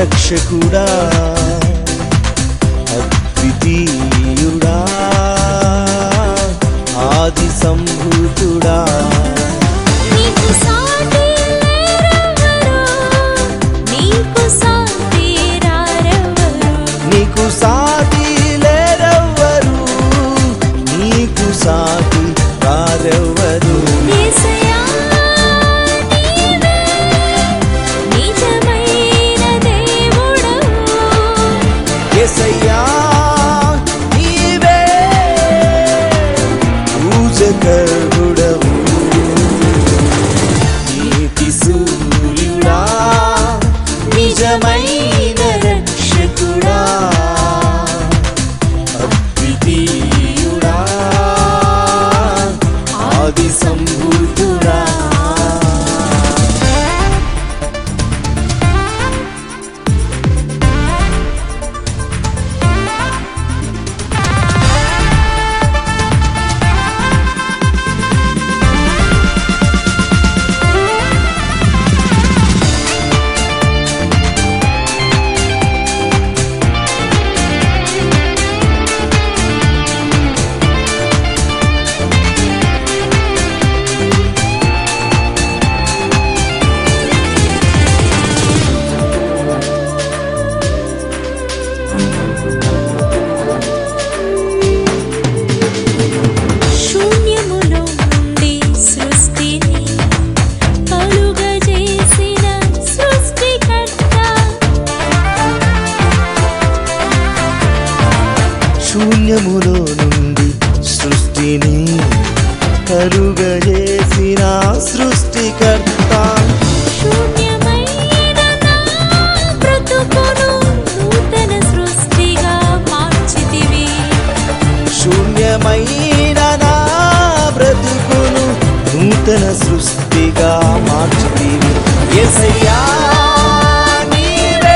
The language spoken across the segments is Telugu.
రక్షకుడా అద్వితీయుడా ఆది సంభూతుడా నీకు సాటి లేరెవరు నీకు సాటి రారెవరు నీకు సాటి లేరెవ్వరు నీకు సాటి వారెవ్వరు యేసయ్యా నీవే నిజమైన దేవుడవు ఎసయ్యా నీవే పూజకరుడవు నీతి సూర్యుడా నిజమైన రక్షకుడా అద్వితీయుడా ఆది సంభూతుడా శూన్యములో నుండి సృష్టిని కలుగజేసిన సృష్టికర్త శూన్యములో నుండి సృష్టిని కలుగజేసిన సృష్టికర్త శూన్యమైన నా బ్రతుకును నూతన సృష్టిగా మార్చితివి శూన్యమైన నా బ్రతుకును నూతన సృష్టిగా మార్చుతీవి యేసయ్యా నీవే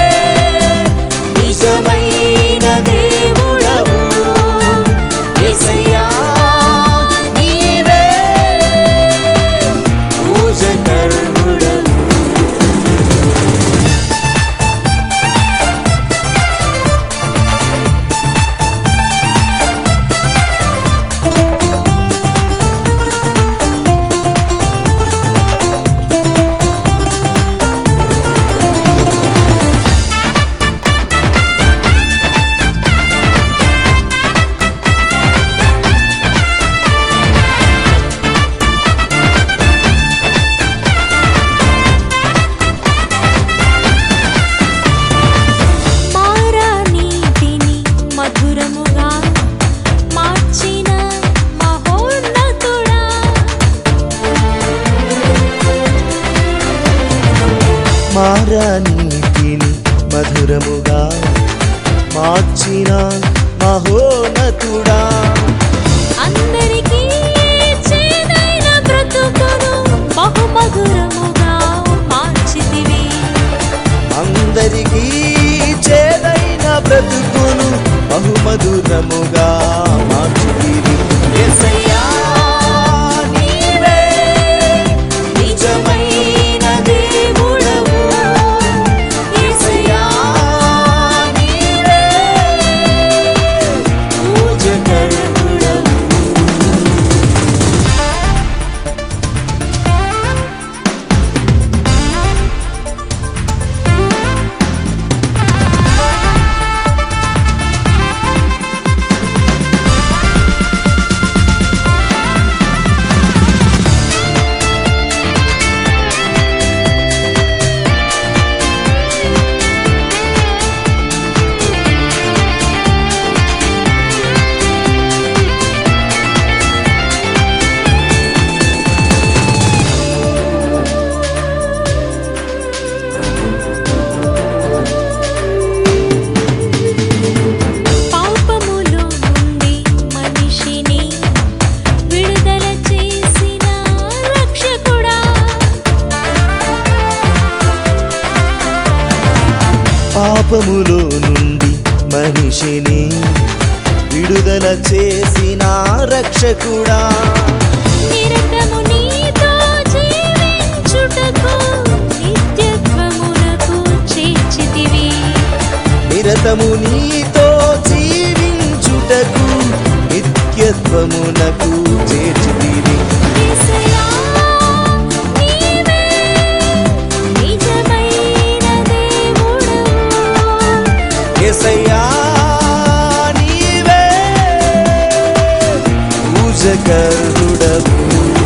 నిజమైన దేవుడవు యేసయ్యా నీవే పూజకరుడవు మారా నీతిని మధురముగా మార్చిన మహోన్నతుడా మారా నీతిని మధురముగా మార్చిన మహోనతుడా అందరికీ చేదైన బ్రతుకును బహుమధురముగా మార్చితివి అందరికీ చేదైన బ్రతుకును బహుమధురముగా మార్చుతీవి యేసయ్యా నీవే నిజమైన దేవుడవు యేసయ్యా నీవే పూజకరుడవు పాపములో నుండి మనిషిని విడుదల చేసిన రక్షకుడా పాపములో నుండి మనిషిని విడుదల చేసిన రక్షకుడా నిరతము నీతో జీవించుటకు నిత్యత్వమునకు చేర్చితివి నిరతము నీతో జీవించుటకు నిత్యత్వమునకు చేర్చితివి యేసయ్యా నీవే నిజమైన దేవుడవు ఎసయ్యా నీవే పూజకరుడవు